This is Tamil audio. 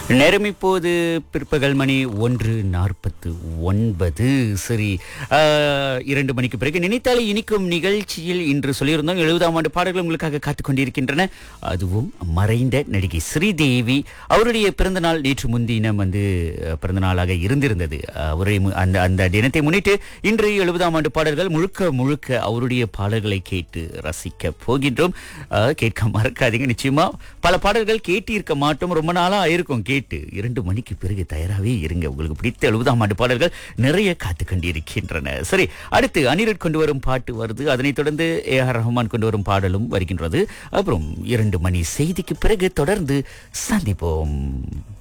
நேரம் இப்போது பிற்பகல் மணி ஒன்று நாற்பத்து ஒன்பது சரி ஆ, இரண்டு மணிக்கு பிறகு நினைத்தாலே இனிக்கும் நிகழ்ச்சியில் இன்று சொல்லியிருந்தோம் எழுபதாம் ஆண்டு பாடல்கள் உங்களுக்காக காத்துக் கொண்டிருக்கின்றன அதுவும் மறைந்த நடிகை ஸ்ரீதேவி அவருடைய பிறந்த நாள் நேற்று முன்தினம் வந்து அஹ், பிறந்த நாளாக இருந்திருந்தது அவரை மு- அந்த அந்த தினத்தை முன்னிட்டு இன்று எழுபதாம் ஆண்டு பாடல்கள் முழுக்க முழுக்க அவருடைய பாடல்களை கேட்டு ரசிக்க போகின்றோம் அஹ், கேட்க மறக்காதீங்க நிச்சயமா பல பாடல்கள் கேட்டு இருக்க மாட்டோம் ரொம்ப நாளா ஆயிருக்கும் கேட்டு இரண்டு மணிக்கு பிறகு தயாராகவே இருங்க உங்களுக்கு பிடித்த எழுபதாம் ஆண்டு பாடல்கள் நிறைய காத்து கொண்டிருக்கின்றன சரி அடுத்து அனிருத் கொண்டு வரும் பாட்டு வருது அதனைத் தொடர்ந்து ஏ ஆர் ரஹ்மான் கொண்டு வரும் பாடலும் வருகின்றது அப்புறம் இரண்டு மணி செய்திக்கு பிறகு தொடர்ந்து சந்திப்போம்